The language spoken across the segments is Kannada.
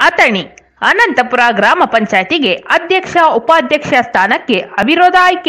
ಅಥಣಿ ಅನಂತಪುರ ಗ್ರಾಮ ಪಂಚಾಯತಿಗೆ ಅಧ್ಯಕ್ಷ ಉಪಾಧ್ಯಕ್ಷ ಸ್ಥಾನಕ್ಕೆ ಅವಿರೋಧ ಆಯ್ಕೆ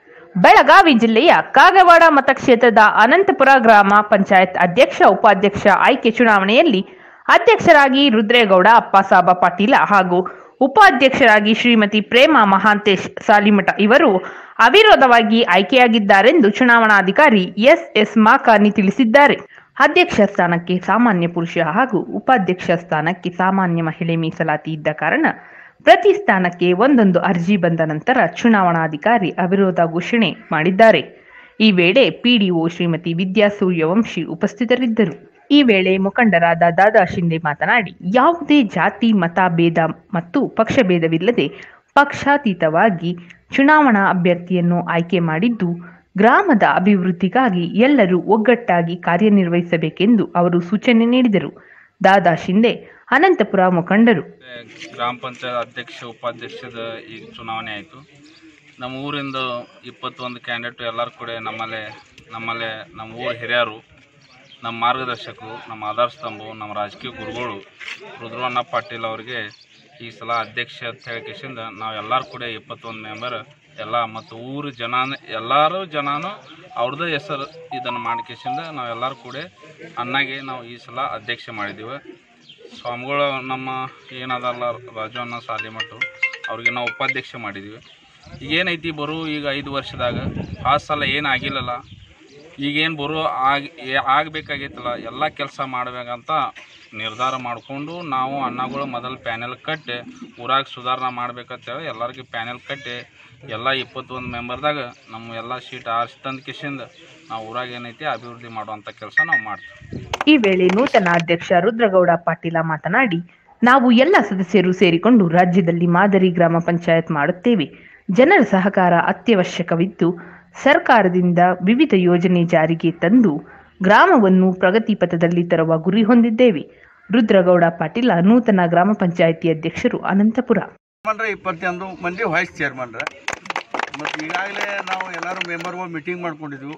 ಬೆಳಗಾವಿ ಜಿಲ್ಲೆಯ ಕಾಗವಾಡ ಮತಕ್ಷೇತ್ರದ ಅನಂತಪುರ ಗ್ರಾಮ ಪಂಚಾಯತ್ ಅಧ್ಯಕ್ಷ ಉಪಾಧ್ಯಕ್ಷ ಆಯ್ಕೆ ಚುನಾವಣೆಯಲ್ಲಿ ಅಧ್ಯಕ್ಷರಾಗಿ ರುದ್ರೇಗೌಡ ಅಪ್ಪಸಾಬ ಪಾಟೀಲ ಹಾಗೂ ಉಪಾಧ್ಯಕ್ಷರಾಗಿ ಶ್ರೀಮತಿ ಪ್ರೇಮಾ ಮಹಾಂತೇಶ್ ಸಾಲಿಮಠ ಇವರು ಅವಿರೋಧವಾಗಿ ಆಯ್ಕೆಯಾಗಿದ್ದಾರೆಂದು ಚುನಾವಣಾಧಿಕಾರಿ ಎಸ್ ಎಸ್ ಮಾಕಾನಿ ತಿಳಿಸಿದ್ದಾರೆ ಅಧ್ಯಕ್ಷ ಸ್ಥಾನಕ್ಕೆ ಸಾಮಾನ್ಯ ಪುರುಷ ಹಾಗೂ ಉಪಾಧ್ಯಕ್ಷ ಸ್ಥಾನಕ್ಕೆ ಸಾಮಾನ್ಯ ಮಹಿಳೆ ಮೀಸಲಾತಿ ಇದ್ದ ಕಾರಣ ಪ್ರತಿ ಸ್ಥಾನಕ್ಕೆ ಒಂದೊಂದು ಅರ್ಜಿ ಬಂದ ನಂತರ ಚುನಾವಣಾಧಿಕಾರಿ ಅವಿರೋಧ ಘೋಷಣೆ ಮಾಡಿದ್ದಾರೆ ಈ ವೇಳೆ ಪಿಡಿಒ ಶ್ರೀಮತಿ ವಿದ್ಯಾ ಸೂರ್ಯವಂಶಿ ಉಪಸ್ಥಿತರಿದ್ದರು ಈ ವೇಳೆ ಮುಖಂಡರಾದ ದಾದಾ ಶಿಂದೆ ಮಾತನಾಡಿ ಯಾವುದೇ ಜಾತಿ ಮತ ಭೇದ ಮತ್ತು ಪಕ್ಷಭೇದವಿಲ್ಲದೆ ಪಕ್ಷಾತೀತವಾಗಿ ಚುನಾವಣಾ ಅಭ್ಯರ್ಥಿಯನ್ನು ಆಯ್ಕೆ ಮಾಡಿದ್ದು ಗ್ರಾಮದ ಅಭಿವೃದ್ಧಿಗಾಗಿ ಎಲ್ಲರೂ ಒಗ್ಗಟ್ಟಾಗಿ ಕಾರ್ಯನಿರ್ವಹಿಸಬೇಕೆಂದು ಅವರು ಸೂಚನೆ ನೀಡಿದರು ದಾದಾ ಶಿಂದೆ ಅನಂತಪುರ ಮುಖಂಡರು ಗ್ರಾಮ ಪಂಚಾಯತ್ ಅಧ್ಯಕ್ಷ ಉಪಾಧ್ಯಕ್ಷದ ಈಗ ಚುನಾವಣೆ ಆಯಿತು ನಮ್ಮ ಊರಿಂದ ಇಪ್ಪತ್ತೊಂದು ಕ್ಯಾಂಡಿಡೇಟ್ ಎಲ್ಲರೂ ಕೂಡ ನಮ್ಮಲ್ಲೇ ನಮ್ಮಲ್ಲೇ ನಮ್ಮ ಊರ ಹಿರಿಯರು ನಮ್ಮ ಮಾರ್ಗದರ್ಶಕರು ನಮ್ಮ ಆಧಾರ ಸ್ತಂಭವು ನಮ್ಮ ರಾಜಕೀಯ ಗುರುಗಳು ರುದ್ರವಣ್ಣ ಪಾಟೀಲ್ ಅವರಿಗೆ ಈ ಸಲ ಅಧ್ಯಕ್ಷ ಅಂತ ಹೇಳಿಕೆಸಿಂದ ನಾವು ಎಲ್ಲರೂ ಕೂಡ ಇಪ್ಪತ್ತೊಂದು ಮೆಂಬರ್ ಎಲ್ಲ ಮತ್ತು ಊರು ಜನ ಎಲ್ಲರೂ ಜನನು ಅವ್ರದ್ದೇ ಹೆಸರು ಇದನ್ನು ಮಾಡ್ಕೇಸಿಂದ ನಾವೆಲ್ಲರೂ ಕೂಡ ಅನ್ನಾಗೆ ನಾವು ಈ ಸಲ ಅಧ್ಯಕ್ಷ ಮಾಡಿದ್ದೀವಿ ಸ್ವಾಮಿಗಳು ನಮ್ಮ ಏನದಲ್ಲ ರಾಜವನ್ನ ಸಾಲಿಮಠು ಅವ್ರಿಗೆ ನಾವು ಉಪಾಧ್ಯಕ್ಷ ಮಾಡಿದ್ದೀವಿ ಈಗ ಏನೈತಿ ಬರೋ ಈಗ ಐದು ವರ್ಷದಾಗ ಆ ಸಲ ಏನಾಗಿಲ್ಲಲ್ಲ ಈಗೇನು ಬರೋ ಆಗ ಆಗಬೇಕಾಗೈತಲ್ಲ ಎಲ್ಲ ಕೆಲಸ ಮಾಡ್ಬೇಕಂತ ನಿರ್ಧಾರ ಮಾಡಿಕೊಂಡು ನಾವು ಅಣ್ಣಗಳು ಮೊದಲು ಪ್ಯಾನೆಲ್ ಕಟ್ಟಿ ಊರಾಗ ಸುಧಾರಣೆ ಮಾಡ್ಬೇಕಂತೇಳಿ ಎಲ್ಲರಿಗೂ ಪ್ಯಾನೆಲ್ ಕಟ್ಟಿ ಎಲ್ಲ ಇಪ್ಪತ್ತೊಂದು ಮೆಂಬರ್ದಾಗ ನಮ್ಮ ಎಲ್ಲ ಸೀಟ್ ಆರಿಸಿ ತಂದು ಕಿಶಿಂದ ನಾವು ಊರಾಗ ಏನೈತಿ ಅಭಿವೃದ್ಧಿ ಮಾಡುವಂಥ ಕೆಲಸ ನಾವು ಮಾಡ್ತೀವಿ ಈ ವೇಳೆ ನೂತನ ಅಧ್ಯಕ್ಷ ರುದ್ರಗೌಡ ಪಾಟೀಲ ಮಾತನಾಡಿ ನಾವು ಎಲ್ಲ ಸದಸ್ಯರು ಸೇರಿಕೊಂಡು ರಾಜ್ಯದಲ್ಲಿ ಮಾದರಿ ಗ್ರಾಮ ಪಂಚಾಯತ್ ಮಾಡುತ್ತೇವೆ ಜನರ ಸಹಕಾರ ಅತ್ಯವಶ್ಯಕವಿದ್ದು ಸರ್ಕಾರದಿಂದ ವಿವಿಧ ಯೋಜನೆ ಜಾರಿಗೆ ತಂದು ಗ್ರಾಮವನ್ನು ಪ್ರಗತಿ ಪಥದಲ್ಲಿ ತರುವ ಗುರಿ ಹೊಂದಿದ್ದೇವೆ ರುದ್ರಗೌಡ ಪಾಟೀಲ ನೂತನ ಗ್ರಾಮ ಪಂಚಾಯಿತಿ ಅಧ್ಯಕ್ಷರು ಅನಂತಪುರ ಚೇರ್ಮನ್ರ ಇಪ್ಪತ್ತೊಂದು ಮಂದಿ ವೈಸ್ ಚೇರ್ಮನ್ರ ಮತ್ತು ಈಗಾಗಲೇ ನಾವು ಎಲ್ಲರೂ ಮೆಂಬರ್ಗಳು ಮೀಟಿಂಗ್ ಮಾಡ್ಕೊಂಡಿದ್ವು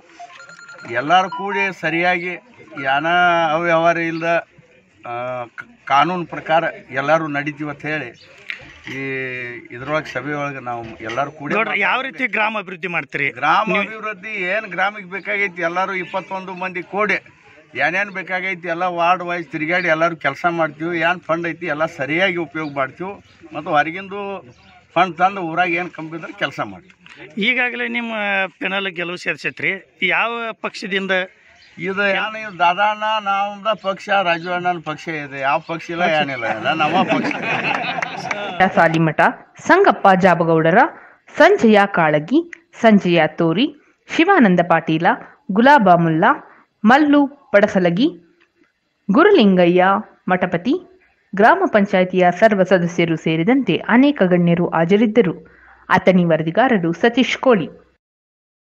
ಎಲ್ಲರೂ ಕೂಡಿ ಸರಿಯಾಗಿ ಯಾನ ಅವ್ಯವಹಾರ ಇಲ್ಲದ ಕಾನೂನು ಪ್ರಕಾರ ಎಲ್ಲರೂ ನಡೀತೀವಿ ಅಂತ ಹೇಳಿ ಈ ಇದ್ರೊಳಗೆ ಸಭೆ ಒಳಗೆ ನಾವು ಎಲ್ಲರೂ ಕೂಡಿ ನೋಡ್ರಿ ಯಾವ ರೀತಿ ಗ್ರಾಮ ಅಭಿವೃದ್ಧಿ ಮಾಡ್ತೀರಿ ಗ್ರಾಮ ಅಭಿವೃದ್ಧಿ ಏನು ಗ್ರಾಮಕ್ಕೆ ಬೇಕಾಗೈತಿ ಎಲ್ಲರೂ ಇಪ್ಪತ್ತೊಂದು ಮಂದಿ ಕೂಡಿ ಏನೇನು ಬೇಕಾಗೈತಿ ಎಲ್ಲ ವಾರ್ಡ್ ವೈಸ್ ತಿರುಗಾಡಿ ಎಲ್ಲರೂ ಕೆಲಸ ಮಾಡ್ತೀವಿ ಏನು ಫಂಡ್ ಐತಿ ಎಲ್ಲ ಸರಿಯಾಗಿ ಉಪಯೋಗ ಮಾಡ್ತೀವಿ ಮತ್ತು ಹೊರಗಿಂದು ಫಂಡ್ ತಂದು ಊರಾಗ ಏನು ಕಮ್ಮಿ ಇದ್ರೆ ಕೆಲಸ ಮಾಡ್ತೀವಿ ಈಗಾಗಲೇ ನಿಮ್ಮ ಪೆನಲ್ ಗೆಲುವು ಸೇರ್ಸೈತ್ರಿ ಯಾವ ಪಕ್ಷದಿಂದ ಇದು ಏನು ಇದು ದಾದಾಣ್ಣ ನಾವಂದ ಪಕ್ಷ ರಾಜು ಅಣ್ಣನ ಪಕ್ಷ ಇದೆ ಯಾವ ಪಕ್ಷ ಇಲ್ಲ ಏನಿಲ್ಲ ಎಲ್ಲ ನಮ್ಮ ಪಕ್ಷ ಸಾಲಿಮಠ ಸಂಗಪ್ಪ ಜಾಬಗೌಡರ ಸಂಜಯ ಕಾಳಗಿ ಸಂಜಯ ತೋರಿ ಶಿವಾನಂದ ಪಾಟೀಲ ಗುಲಾಬ ಮುಲ್ಲಾ ಮಲ್ಲು ಪಡಸಲಗಿ ಗುರುಲಿಂಗಯ್ಯ ಮಠಪತಿ ಗ್ರಾಮ ಪಂಚಾಯಿತಿಯ ಸರ್ವ ಸದಸ್ಯರು ಸೇರಿದಂತೆ ಅನೇಕ ಗಣ್ಯರು ಹಾಜರಿದ್ದರು ಅಥಣಿ ವರದಿಗಾರರು ಸತೀಶ್ ಕೋಳಿ